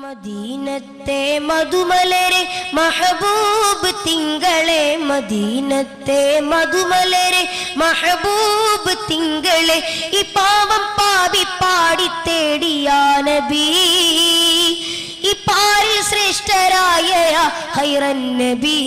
മദീനത്തെ മധുമലരെ മഹബൂബ് തിങ്കളെ മദീനത്തെ മധുമലരെ മഹബൂബ് തിങ്കളെ ഈ പാവം പാവി പാടി തേടിയാ നബി ഈ പാരിൽ ശ്രേഷ്ഠരായ ഹൈറൻ നബി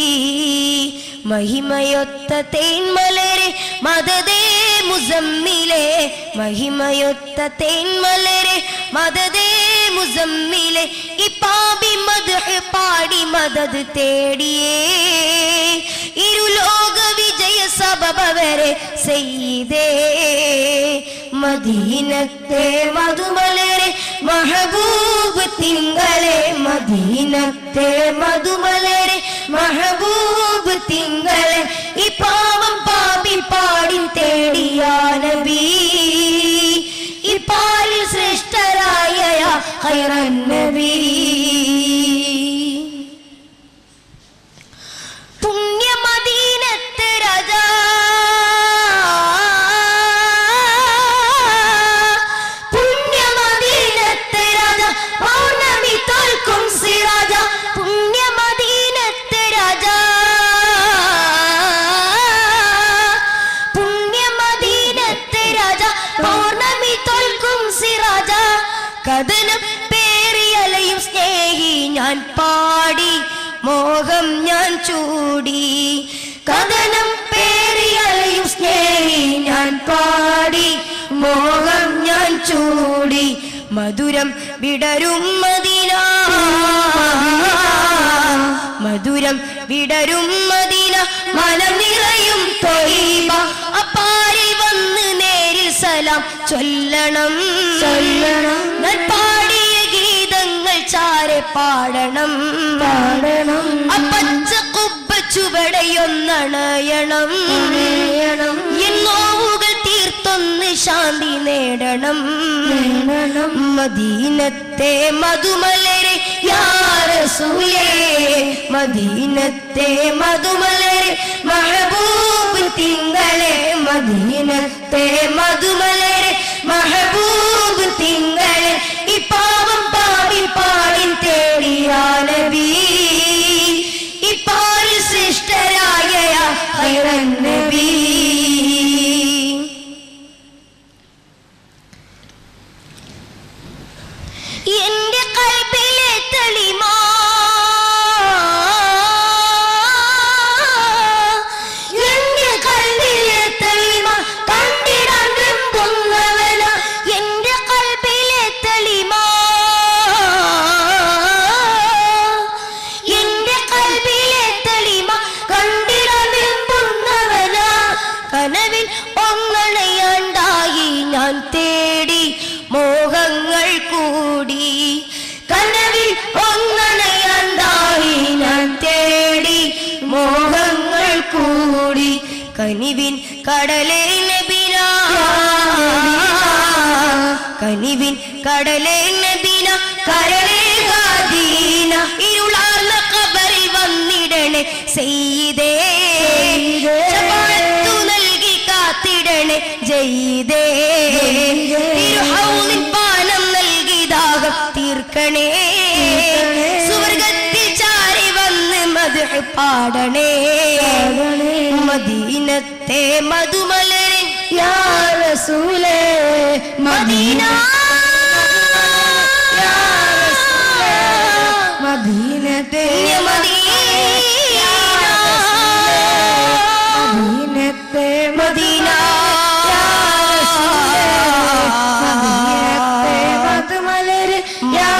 മഹിമയൊത്ത തേന്മലരെ മദതേ മുസമ്മിലെ മഹിമയൊത്ത തേന്മലരെ മദതേ മുസമ്മിലെ ഈ പാപി മദഹ് പാടി മദത് തേടിയേ ഇരുലോക വിജയ സബബവരെ ചെയ്തേ മദീനത്തെ മധുമലരെ മഹബൂബ് തിങ്കളെ മദീനത്തെ മധുമലരെ മഹബൂബ് തിങ്കളെ ഈ പാവം പാപി പാടി തേടിയാ നബി ഈ പാലിൽ ശ്രേഷ്ഠരായ ഹൈറൻ നബി പുണ്യമദീനത്ത് രാജാ പുണ്യമദീനത്ത് രാജ പൗർണമി തോൽക്കും സിറാജ പുണ്യമദീനത്ത് രാജ പുണ്യമദീനത്ത് രാജ പൗർണമി തോൽക്കും സിറാജ കഥനം പേറിയലയും സ്നേഹി ഞാൻ പാടി മോഹം ഞാൻ ചൂടി കഥനം പേറിയലയും സ്നേഹി ഞാൻ പാടി മോഹം ഞാൻ ചൂടി മധുരം വിടരും മദിന മധുരം വിടരും മദിന മനം നിറയും തൊയ്ബ അപ്പാരിൽ വന്ന് നേരിൽ സലാം ചൊല്ലണം ചൊല്ലണം പാടിയ ഗീതങ്ങൾ ചാരെ പാടണം പാടണം അപ്പച്ച കുബ്ബ ചുവടയൊന്നണയണം എന്നോവുകൾ തീർത്തൊന്ന് ശാന്തി നേടണം മദീനത്തെ മധുമലരെ യാരസൂലേ മദീനത്തെ മധുമലരെ മഹബൂബ് തിങ്കളെ മദീനത്തെ മധുമലരെ മഹബൂബ് തിങ്കളെ ഈ പാവം പാടി പാടി തേടിയാ നബി ഈ പാലിൽ ശ്രേഷ്ഠരായ ഹൈറൻ നബി എന്റെ കൽബിലെ തെളിമാ എന്റെ കൽബിലെ തെളിമ കണ്ടിടാൻ വെമ്പുന്നവന എന്റെ കൽബിലെ തെളിമാ എന്റെ കൽബിലെ തെളിമ കണ്ടിടാൻ വെമ്പുന്നവന കനവിൽ ഒന്നണയാണ്ടായി ഞാൻ തേടി മോഹങ്ങൾ കൂടി കനവിൽ ഒന്നണയാണ്ടായി ഞാൻ തേടി മോഹങ്ങൾ കൂടി കനിവിൻ കടലേ നബിന കനിവിൻ കടലേ നബിന കരളേ ഗാദീന ഇരുളാർന്ന കബറിൽ വന്നിടണേ ചെയ്തേ ശഫാഅത്തു നൽകി കാത്തിടണേ ജയ്തേ തിരുഹൗലിൻ പാനം നൽകി ദാഹം തീർക്കണേ സുവർഗത്തിൽ ചാരി വന്ന് മധു പാടണേ മദീനത്തെ മധുമലരൻ യാ റസൂലേ മദീന യാ റസൂലേ മദീനത്തെ മദീനത്തെ മദീന മദീനത്തെ മധുമലര് യാ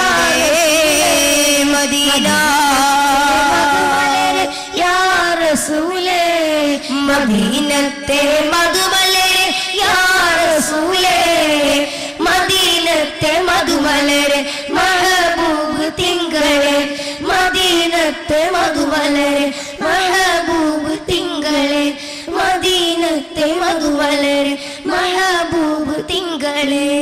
മദീന മധുമലര് യാ റസൂലേ മദീനത്തെ മധുമലരെ യാ റസൂലേ മദീനത്തെ മധുമലരെ മഹബൂബ് തിങ്കളെ മദീനത്തെ മധുമലരെ മഹബൂബ് തിങ്കളെ മദീനത്തെ മധുമലരെ മഹബൂബ് തിങ്കളെ